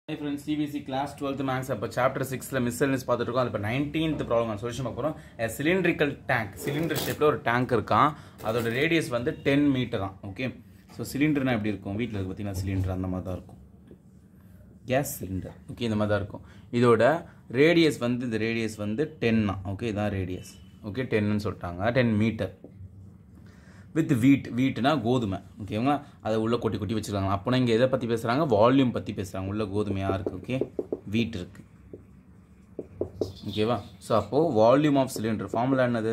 high friends CBSE class twelfth maths அப்போ chapter சிக்ஸில் miscellaneous பார்த்துட்டு இருக்கோம் அது இப்போ நைன்டீன்த் ப்ராப்ளம் சொல்யூஷன் பார்க்க போகிறோம் சிலிண்ட்ரிக்கல் டேங்க் சிலிண்டர் ஷேப்பில் ஒரு டேங்க் இருக்கான் அதோட ரேடியஸ் வந்து டென் மீட்டர் தான் ஓகே ஸோ சிலிண்டர்னா எப்படி இருக்கும் வீட்டில் இருக்கு பார்த்தீங்கன்னா சிலிண்டர் அந்த மாதிரி தான் இருக்கும் கேஸ் சிலிண்டர் ஓகே இந்த மாதிரி தான் இருக்கும் இதோட ரேடியஸ் வந்து இந்த ரேடியஸ் வந்து டென் தான் ஓகே இதான் ரேடியஸ் ஓகே டென்னு சொல்லிட்டாங்க டென் மீட்டர் வித் வீட் வீட்னா கோதுமை ஓகேங்களா அதை உள்ளே கொட்டி கொட்டி வச்சுருக்காங்க அப்போனா இங்கே எதை பற்றி பேசுகிறாங்க வால்யூம் பற்றி பேசுகிறாங்க உள்ள கோதுமையாக இருக்குது ஓகே வீட் இருக்குது ஓகேவா ஸோ அப்போது வால்யூம் ஆஃப் சிலிண்டர் ஃபார்முலா என்னது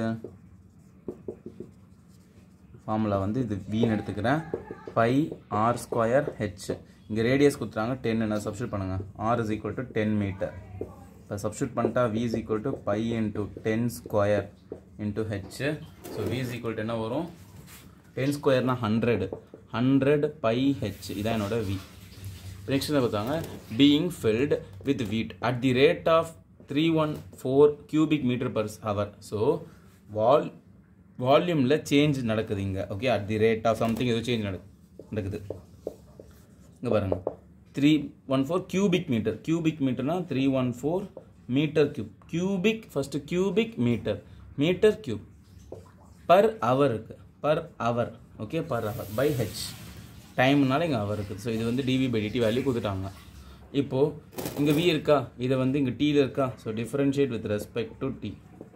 ஃபார்முலா வந்து இது வீன்னு எடுத்துக்கிறேன் பை ஆர் ஸ்கொயர் ஹெச் இங்கே ரேடியஸ் கொடுத்துறாங்க டென் என்ன சப்ஸ்டியூட் பண்ணுங்கள் r is equal to ten metre இப்போ சப்ஸ்டியூட் பண்ணிட்டா V is equal to pi into ten square into h so V is equal to என்ன வரும் டென் ஸ்கொயர்னா ஹண்ட்ரட் ஹண்ட்ரட் பை ஹெச் இதான் என்னோட வி நெக்ஸ்ட் என்ன பார்த்தாங்க being filled with wheat at the rate of three one four cubic metre per hour so வால் வால்யூமில் change நடக்குது இங்கே okay at the rate of something ஏதோ சேஞ்ச் நடக்கு நடக்குது இங்கே பாருங்கள் three one four cubic metre cubic மீட்டர்னா three one four metre cube cubic first cubic metre metre cube per hour இருக்குது per hour okay per hour pi h டைம்னால இங்கே hour இருக்குது ஸோ இது வந்து டிவி பை டிடி வேல்யூ கொடுத்துட்டாங்க இப்போது இங்கே வி இருக்கா இதை வந்து இங்கே டீயில் இருக்கா so differentiate with respect to t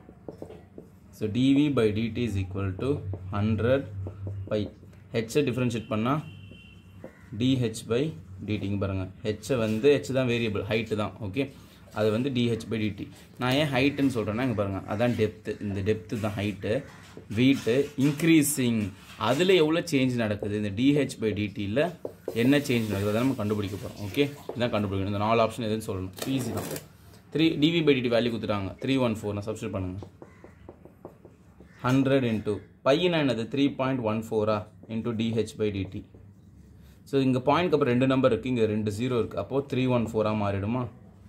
so dV by dt is equal to hundred pi ஹெச்சை டிஃப்ரென்ஷியேட் பண்ணால் டிஹெச் பை டிடிங்க பாருங்கள் ஹெச்சை வந்து ஹெச் தான் வேரியபிள் ஹைட்டு தான் ஓகே அது வந்து டிஹெச் பை டிடி நான் ஏன் ஹைட்டுன்னு சொல்கிறேன்னா இங்கே பாருங்கள் அதான் டெப்த்து இந்த டெப்த்து தான் ஹைட்டு வீட்டு இன்க்ரீஸிங் அதில் எவ்வளோ சேஞ்ச் நடக்குது இந்த டிஹெச் பை டிடியில் என்ன சேஞ்ச் நடக்குது அதை நம்ம கண்டுபிடிக்க போகிறோம் ஓகே இதான் கண்டுபிடிக்கணும் இந்த நாலு ஆப்ஷன் எதுன்னு சொல்லணும் ஈஸி தான் three dV by dt value கொடுத்துட்டாங்க த்ரீ ஒன் ஃபோர் நான் சப்ஸ்டியூட் பண்ணுங்கள் ஹண்ட்ரட் இன்ட்டு பையனா என்னது த்ரீ பாயிண்ட் ஒன் ஃபோரா into dh by dt so இங்கே பாயிண்ட்க்கு அப்புறம் ரெண்டு நம்பர் இருக்குது இங்கே ரெண்டு ஜீரோ இருக்குது அப்போது த்ரீ ஒன் ஃபோராக மாறிடுமா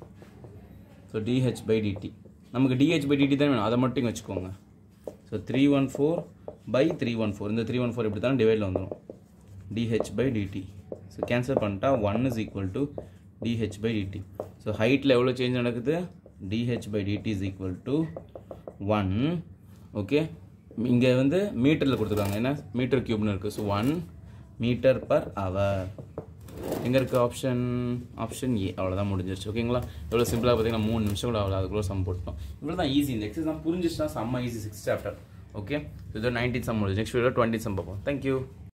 ஸோ டிஹெச் பை டிடி நமக்கு டிஹெச் பை டிடி தான் வேணும் அதை மட்டும் இங்க வச்சுக்கோங்க so three one four by three one four இந்த த்ரீ ஒன் ஃபோர் இப்படி தான் டிவைடில் வந்துடும் dh by dt so cancel பண்ணிட்டா one is equal to dh by dt so ஹைட்டில் எவ்வளோ சேஞ்ச் நடக்குது dh by dt is equal to one okay இங்கே வந்து மீட்டரில் கொடுத்துருக்காங்க என்ன மீட்டர் கியூப்னு இருக்குது so one metre per hour எங்கே இருக்குது ஆப்ஷன் ஆப்ஷன் ஏ அவ்வளோதான் முடிஞ்சிருச்சு ஓகேங்களா எவ்வளோ சிம்பிளாக பார்த்தீங்கன்னா மூணு நிமிஷம் கூட அவ்வளோ அதுக்குள்ள சம் போட்டோம் இவ்வளோ தான் ஈஸி இந்த எக்ஸசைஸ் தான் புரிஞ்சிச்சுன்னா செம்ம ஈஸி சிக்ஸ் சாப்டர் ஓகே இது நைன்டீன் சம் முடிஞ்சு நெக்ஸ்ட் வீடியோ டுவெண்ட்டி சம் பார்ப்போம் தேங்க்யூ